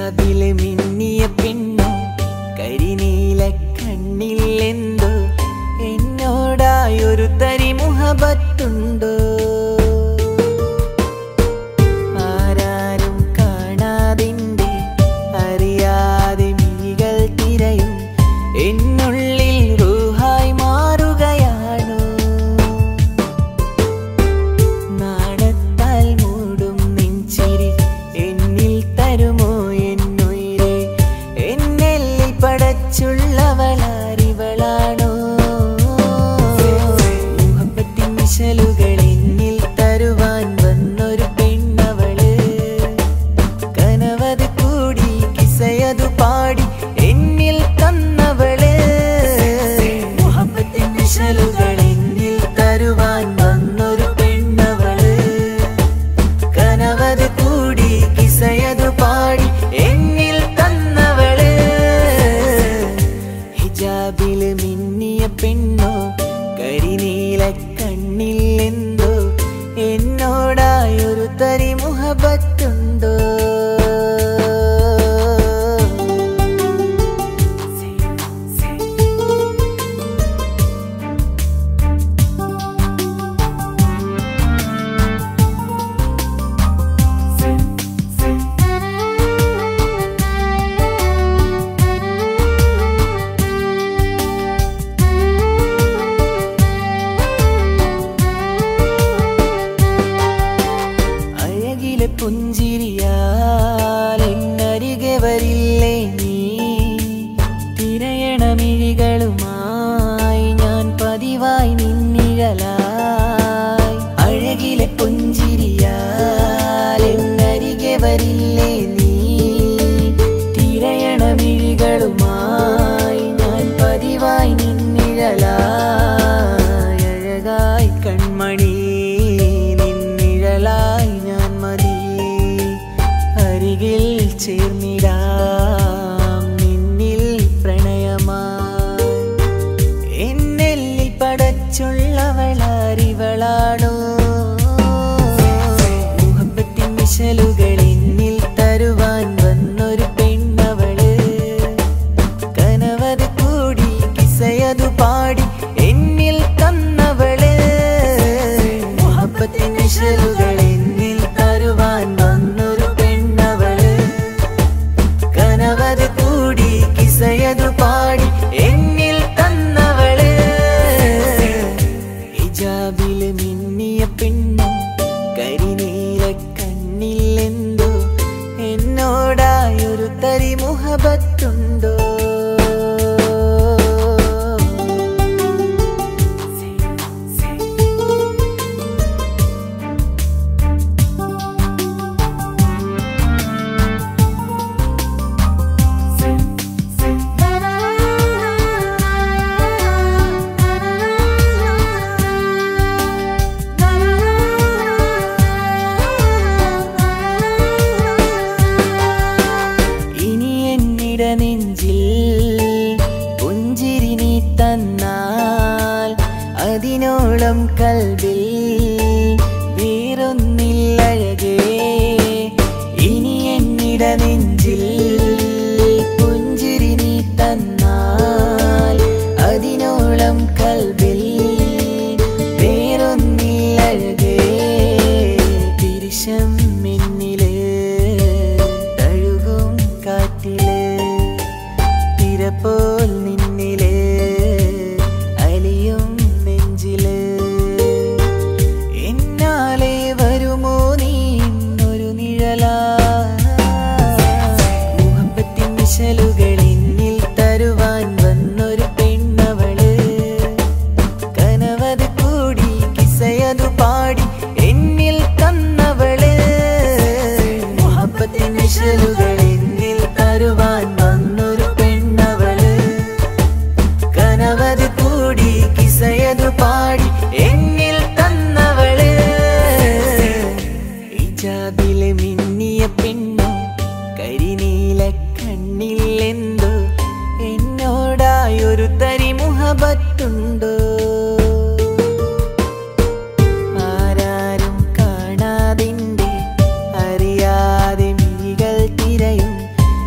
ഹിജാബില് മിന്നിയ പെണ്ണോ കരിനീല കണ്ണിൽ എന്തോ എന്നോടായൊരു തരി മുഹബത്തുണ്ടോ ആരാരും കാണാതിൻ്റെ അറിയാതെ മിഴികൾ തിരയും എന്നുള്ളിൽ റൂഹായി മാറുകയാണോ നാണത്താൽ മൂടും നെഞ്ചിരി എന്നിൽ തരുമോ എന്നുയിരെ എന്നെല്ലിൽ പടച്ചുള്ളവളാരിവളാണോ മുഹബത്തിൻ മിശലുകൾ എന്നിൽ തരുവാൻ വന്നൊരു പെണ്ണവള് കനവത് കൂടി കിസയതു പാടി എന്നിൽ തന്നവള് മുഹബത്തിൻ മിശലുകൾ എന്നിൽ തരുവാൻ വന്നൊരു പെണ്ണവള് കനവത് കൂടി കിസയതു പാടി എന്നിൽ തന്നവള് ഹിജാബില് മിന്നിയ പെണ്ണോ കരിനീല കണ്ണിൽ എന്തോ എന്നോടായൊരു തരി മുഹബത്തുണ്ടോ അഴകിലെ പുഞ്ചിരിയാൽ എന്നരികെ വരില്ലേ നീ തിരയണമിഴികളുമായി ഞാൻ പതിവായി നിന്നിഴലായി അഴകിലെ പുഞ്ചിരിയാൽ എന്നരികെ വരില്ലേ നീ തിരയണമിഴികളുമായി ഞാൻ പതിവായി നിന്നിഴലായി അഴകായി കൺമണി നിന്നിഴലായി ഞാൻ മതി അരികിൽ ചേർന്നിടാം നിന്നിൽ പ്രണയമായി എന്നെല്ലിൽ പടച്ചുള്ളവളാരിവളാണോ മുഹബത്തിൻ മിശലുകൾ എന്നിൽ തരുവാൻ വന്നൊരു പെണ്ണവള് കനവത് കൂടി കിസയതു പാടി എന്നിൽ തന്നവള് മുഹബത്തിൻ മിശലുകൾ എന്നിൽ തരുവാൻ വന്നൊരു പെണ്ണവള് കനവത് കൂടി കിസയതു പാടി എന്നിൽ തന്നവള് ഹിജാബില് മിന്നിയ പെണ്ണും കരിനീല കണ്ണിൽ എന്തോ എന്നോടായൊരു തരി മുഹബത്തുണ്ടോ ഇനി എന്നിട നെഞ്ചിൽ പുഞ്ചിരി നീ തന്നാൽ അതിനോളം കൽവിൽ വേറൊന്നില്ലഴകേ ഇനി എന്നിട നെഞ്ചിൽ പുഞ്ചിരി നീ തന്നാൽ അതിനോളം കൽവിൽ വേറൊന്നില്ലഴകേ തിരിശം മിന്നില് തഴുകും കാറ്റില് തിരപ്പോൽ നിന്നില് അലിയും നെഞ്ചില് എന്നാലെ വരുമോ നീ ഇന്നൊരു നിഴലാ മുഹബത്തിൻ മിശലുകൾ എന്നിൽ തരുവാൻ വന്നൊരു പെണ്ണവള് കനവത് കൂടി കിസയതു പാടി എന്നിൽ തന്നവള് മുഹബത്തിൻ മിശലുകൾ എന്നിൽ തരുവാൻ വന്നൊരു പെണ്ണവള് കനവത് കൂടി കിസയതു പാടി എന്നിൽ തന്നവള് ഹിജാബില് മിന്നിയ പെണ്ണോ കരിനീല കണ്ണിൽ എന്തോ എന്നോടായൊരു തരി മുഹബത്തുണ്ടോ ആരാരും കാണാതിൻ്റെ അറിയാതെ മിഴികൾ തിരയും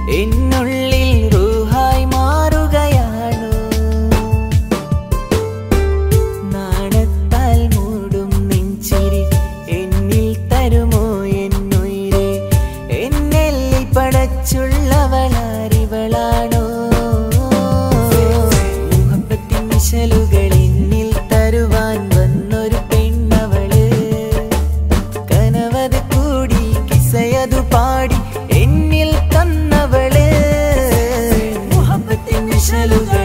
കിസയതു പാടി എന്നിൽ തന്നവള് മുഹബത്തിൻ നിഴലുകൾ